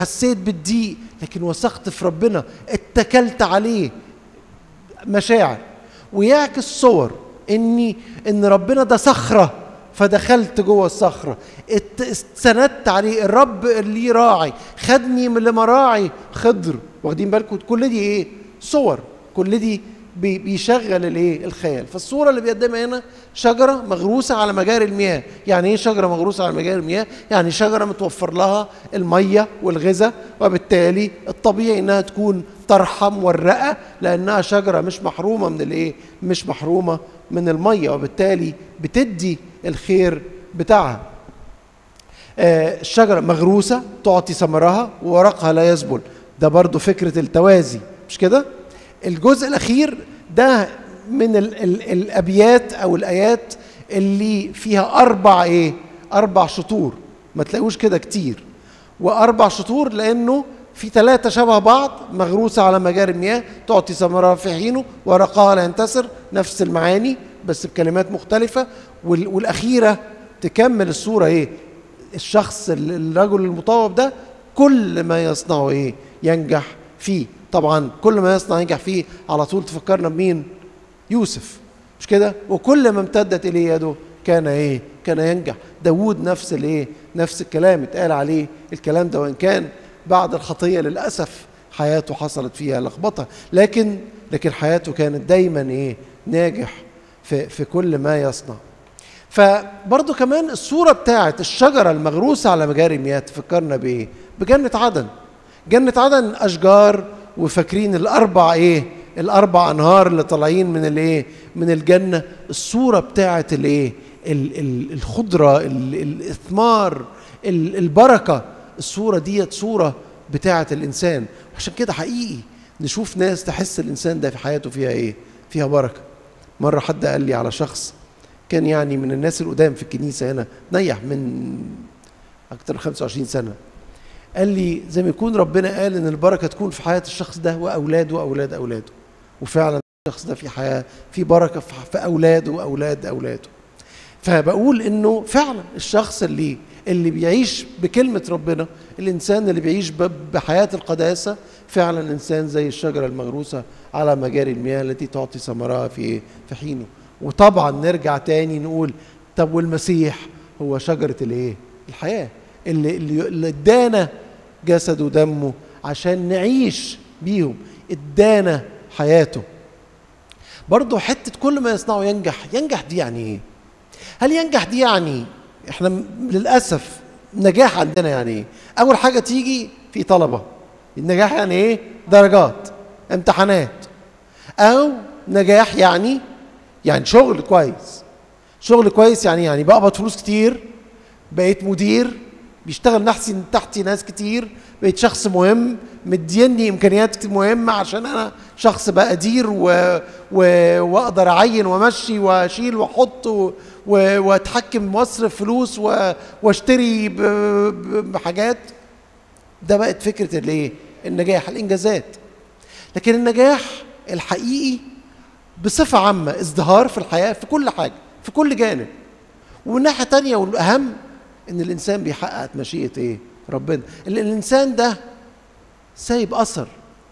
حسيت بالضيق لكن وثقت في ربنا اتكلت عليه مشاعر ويعكس صور اني ان ربنا ده صخره فدخلت جوه الصخره ات- استندت عليه الرب اللي راعي خدني من لمراعي خضر واخدين بالكم كل دي ايه صور كل دي بي- بيشغل الايه الخيال فالصوره اللي بيقدمها هنا شجره مغروسه على مجاري المياه يعني ايه شجره مغروسه على مجاري المياه يعني شجره متوفر لها الميه والغذاء وبالتالي الطبيعي انها تكون طرحه مورقه لانها شجره مش محرومه من الايه مش محرومه من الميه وبالتالي بتدي الخير بتاعها آه، الشجرة مغروسة تعطي ثمرها وورقها لا يذبل ده برضو فكرة التوازي مش كده الجزء الأخير ده من ال ال الأبيات أو الآيات اللي فيها أربع إيه أربع شطور ما تلاقوش كده كتير وأربع شطور لأنه في ثلاثة شبه بعض مغروسة على مجاري المياه تعطي ثمرها في حينه ورقها لا ينتصر نفس المعاني بس بكلمات مختلفة وال- والأخيرة تكمل الصورة إيه الشخص ال- الرجل المطوب ده كل ما يصنعه ايه ينجح فيه طبعا كل ما يصنع ينجح فيه على طول تفكرنا بمين يوسف مش كده وكل ما امتدت اليه يده كان ايه كان ينجح داوود نفس الايه نفس الكلام اتقال عليه الكلام ده وان كان بعد الخطيه للاسف حياته حصلت فيها لخبطه لكن لكن حياته كانت دايما ايه ناجح في في كل ما يصنع فبرضه كمان الصورة بتاعت الشجرة المغروسة على مجاري المياه تفكرنا بإيه؟ بجنة عدن. جنة عدن أشجار وفاكرين الأربع إيه؟ الأربع أنهار اللي طالعين من الإيه؟ من الجنة، الصورة بتاعت الإيه؟ ال- ال- الخضرة، ال- الإثمار، ال- البركة، الصورة ديت صورة بتاعت الإنسان، عشان كده حقيقي نشوف ناس تحس الإنسان ده في حياته فيها إيه؟ فيها بركة. مرة حد قال لي على شخص كان يعني من الناس القدام في الكنيسة هنا نيح من أكتر من 25 سنة قال لي زي ما يكون ربنا قال إن البركة تكون في حياة الشخص ده وأولاده وأولاد أولاده وفعلا الشخص ده في حياة في بركة في في أولاده وأولاد أولاده فبقول إنه فعلا الشخص اللي اللي بيعيش بكلمة ربنا الإنسان اللي بيعيش ب- بحياة القداسة فعلا إنسان زي الشجرة المغروسة على مجاري المياه التي تعطي ثمرها في في حينه وطبعا نرجع تاني نقول طب والمسيح هو شجرة الايه؟ الحياة اللي اللي اللي ادانا جسده ودمه عشان نعيش بيهم ادانا حياته برضه حتة كل ما يصنعه ينجح ينجح دي يعني ايه؟ هل ينجح دي يعني احنا م- للأسف نجاح عندنا يعني ايه؟ أول حاجة تيجي في طلبة النجاح يعني ايه؟ درجات امتحانات أو نجاح يعني يعني شغل كويس شغل كويس يعني يعني بقبض فلوس كتير بقيت مدير بيشتغل نحسي تحتي ناس كتير بقيت شخص مهم مديني امكانيات كتير مهمه عشان انا شخص بقدير و... و... واقدر اعين وامشي واشيل واحط و... و... واتحكم واصرف فلوس و... واشتري ب... ب... بحاجات ده بقت فكره الايه؟ النجاح الانجازات لكن النجاح الحقيقي بصفة عامة ازدهار في الحياة في كل حاجة في كل جانب ومن ناحية تانية والأهم إن الإنسان بيحقق مشيئة إيه؟ ربنا ال- الإنسان ده سايب أثر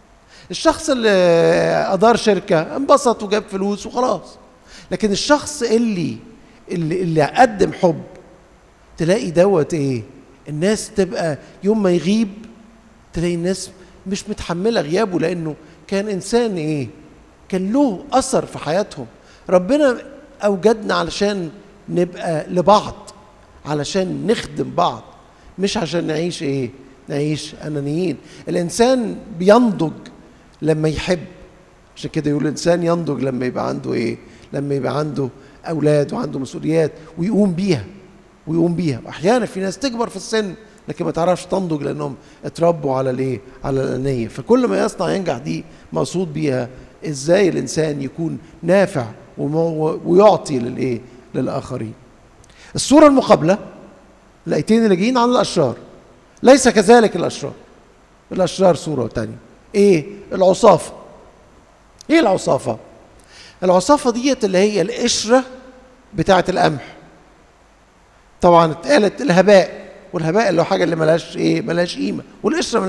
الشخص اللي أدار شركة انبسط وجاب فلوس وخلاص لكن الشخص اللي اللي, اللي قدم حب تلاقي دوت إيه؟ الناس تبقى يوم ما يغيب تلاقي الناس مش متحملة غيابه لأنه كان إنسان إيه؟ كان له اثر في حياتهم ربنا اوجدنا علشان نبقى لبعض علشان نخدم بعض مش عشان نعيش ايه نعيش انانيين الانسان بينضج لما يحب عشان كده يقول الانسان ينضج لما يبقى عنده ايه لما يبقى عنده اولاد وعنده مسؤوليات ويقوم بيها ويقوم بيها واحيانا في ناس تكبر في السن لكن ما تعرفش تنضج لانهم اتربوا على الايه على الانانيه فكل ما يصنع ينجح دي مقصود بيها ازاي الانسان يكون نافع وم- ويعطي للايه للاخرين الصوره المقابله الايتين اللي جايين عن الاشرار ليس كذلك الاشرار الاشرار صوره تانية ايه العصافه ايه العصافه العصافه ديت اللي هي القشره بتاعه القمح طبعا اتقالت الهباء والهباء اللي هو حاجه اللي ملهاش ايه ملهاش قيمه والقشره